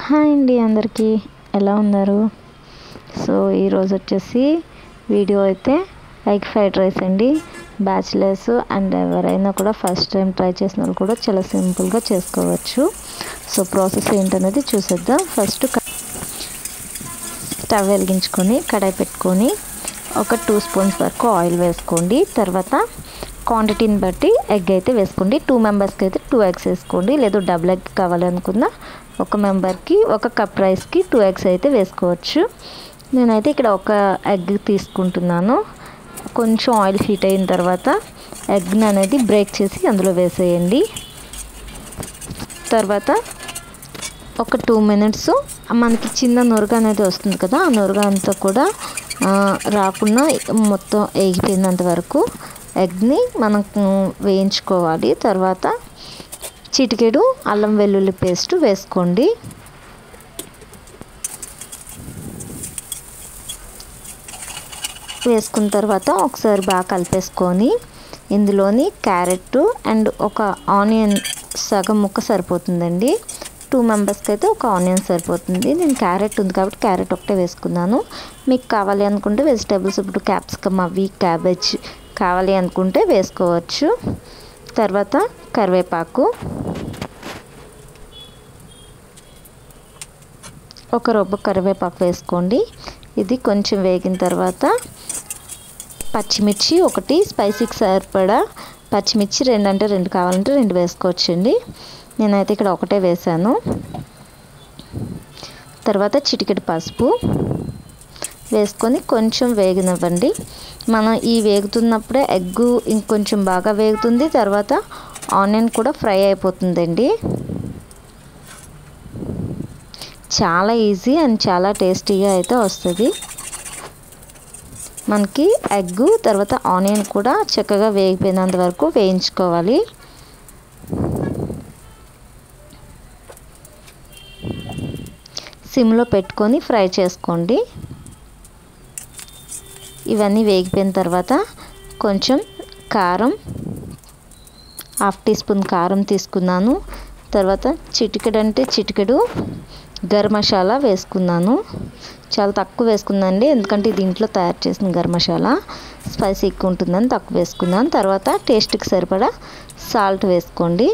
hi అండి అందరికీ ఎలా ఉన్నారు సో ఈరోజు వచ్చేసి వీడియో అయితే ఎగ్ ఫ్రైడ్ రైస్ అండి బ్యాచిలర్స్ అండ్ ఎవరైనా కూడా ఫస్ట్ టైం ట్రై చేసిన వాళ్ళు కూడా చాలా సింపుల్గా చేసుకోవచ్చు సో ప్రాసెస్ ఏంటనేది చూసేద్దాం ఫస్ట్ స్టవ్ వెలిగించుకొని కడాయి పెట్టుకొని ఒక టూ స్పూన్స్ వరకు ఆయిల్ వేసుకోండి తర్వాత క్వాంటిటీని బట్టి ఎగ్ అయితే వేసుకోండి టూ మెంబర్స్కి అయితే టూ ఎగ్స్ వేసుకోండి లేదు డబుల్ ఎగ్ కావాలనుకున్నా ఒక మెంబర్కి ఒక కప్ రైస్కి టూ ఎగ్స్ అయితే వేసుకోవచ్చు నేనైతే ఇక్కడ ఒక ఎగ్ తీసుకుంటున్నాను కొంచెం ఆయిల్ హీట్ అయిన తర్వాత ఎగ్ని అనేది బ్రేక్ చేసి అందులో వేసేయండి తర్వాత ఒక టూ మినిట్స్ మనకి చిన్న నురగ అనేది వస్తుంది కదా ఆ నురగ అంతా కూడా రాకుండా మొత్తం ఎగిపోయినంత వరకు ఎగ్ని మనం వేయించుకోవాలి తర్వాత చిటికెడు అల్లం వెల్లుల్లి పేస్ట్ వేసుకోండి వేసుకున్న తర్వాత ఒకసారి బాగా కలిపేసుకొని ఇందులోని క్యారెట్ అండ్ ఒక ఆనియన్ సగం ముక్క సరిపోతుందండి టూ మెంబర్స్కి అయితే ఒక ఆనియన్ సరిపోతుంది నేను క్యారెట్ ఉంది కాబట్టి క్యారెట్ ఒకటే వేసుకున్నాను మీకు కావాలి అనుకుంటే వెజిటేబుల్స్ ఇప్పుడు క్యాప్సికమ్ అవి క్యాబేజ్ కావాలి అనుకుంటే వేసుకోవచ్చు తర్వాత కరివేపాకు ఒక రొబ్బ కరివేపాకు వేసుకోండి ఇది కొంచెం వేగిన తర్వాత పచ్చిమిర్చి ఒకటి స్పైసీకి సరిపడా పచ్చిమిర్చి రెండు అంటే రెండు కావాలంటే రెండు వేసుకోవచ్చండి నేనైతే ఇక్కడ ఒకటే వేసాను తర్వాత చిటికెడు పసుపు వేసుకొని కొంచెం వేగనివ్వండి మనం ఈ వేగుతున్నప్పుడే ఎగ్గు ఇంకొంచెం బాగా వేగుతుంది తర్వాత ఆనియన్ కూడా ఫ్రై అయిపోతుందండి చాలా ఈజీ అండ్ చాలా టేస్టీగా అయితే వస్తుంది మనకి ఎగ్గు తర్వాత ఆనియన్ కూడా చక్కగా వేగిపోయినంత వరకు వేయించుకోవాలి సిమ్లో పెట్టుకొని ఫ్రై చేసుకోండి ఇవన్నీ వేగిపోయిన తర్వాత కొంచెం కారం హాఫ్ టీ స్పూన్ కారం తీసుకున్నాను తర్వాత చిటికెడు అంటే చిటికెడు గరం మసాలా వేసుకున్నాను చాలా తక్కువ వేసుకుందండి ఎందుకంటే ఇది ఇంట్లో తయారు చేసిన గరం మసాలా స్పైసీ ఎక్కువ ఉంటుందని తక్కువ వేసుకున్నాను తర్వాత టేస్ట్కి సరిపడా సాల్ట్ వేసుకోండి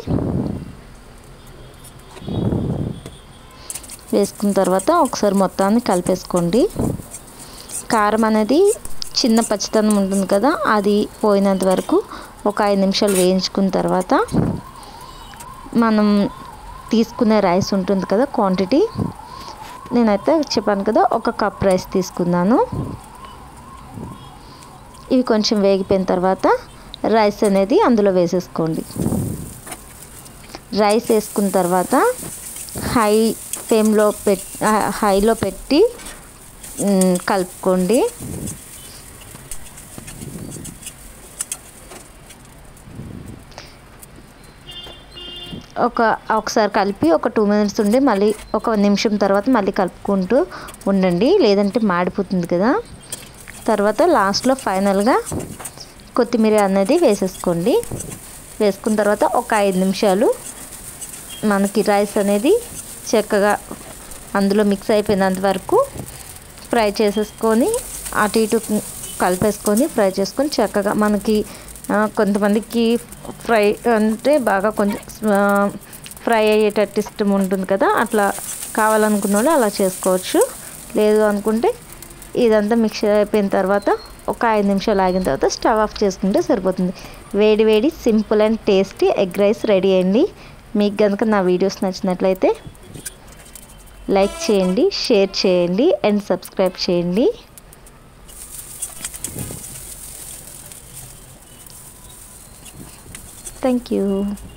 వేసుకున్న తర్వాత ఒకసారి మొత్తాన్ని కలిపేసుకోండి కారం అనేది చిన్న పచ్చితనం ఉంటుంది కదా అది పోయినంత వరకు ఒక ఐదు నిమిషాలు వేయించుకున్న తర్వాత మనం తీసుకునే రైస్ ఉంటుంది కదా క్వాంటిటీ నేనైతే చెప్పాను కదా ఒక కప్ రైస్ తీసుకున్నాను ఇవి కొంచెం వేగిపోయిన తర్వాత రైస్ అనేది అందులో వేసేసుకోండి రైస్ వేసుకున్న తర్వాత హై ఫ్లేమ్లో పెట్ హైలో పెట్టి కలుపుకోండి ఒక ఒకసారి కలిపి ఒక టూ మినిట్స్ ఉండి మళ్ళీ ఒక నిమిషం తర్వాత మళ్ళీ కలుపుకుంటూ ఉండండి లేదంటే మాడిపోతుంది కదా తర్వాత లాస్ట్లో ఫైనల్గా కొత్తిమీర అనేది వేసేసుకోండి వేసుకున్న తర్వాత ఒక ఐదు నిమిషాలు మనకి రైస్ అనేది చక్కగా అందులో మిక్స్ అయిపోయినంత వరకు ఫ్రై చేసేసుకొని అటు ఇటు కలిపేసుకొని ఫ్రై చేసుకొని చక్కగా మనకి కొంతమందికి ఫ్రై అంటే బాగా కొంచెం ఫ్రై అయ్యేటట్టు ఇష్టం ఉంటుంది కదా అట్లా కావాలనుకున్న వాళ్ళు అలా చేసుకోవచ్చు లేదు అనుకుంటే ఇదంతా మిక్స్ అయిపోయిన తర్వాత ఒక ఐదు నిమిషాలు ఆగిన తర్వాత స్టవ్ ఆఫ్ చేసుకుంటే సరిపోతుంది వేడి వేడి simple and tasty egg rice ready అయ్యండి మీకు కనుక నా వీడియోస్ నచ్చినట్లయితే లైక్ చేయండి షేర్ చేయండి అండ్ సబ్స్క్రైబ్ చేయండి థ్యాంక్ యూ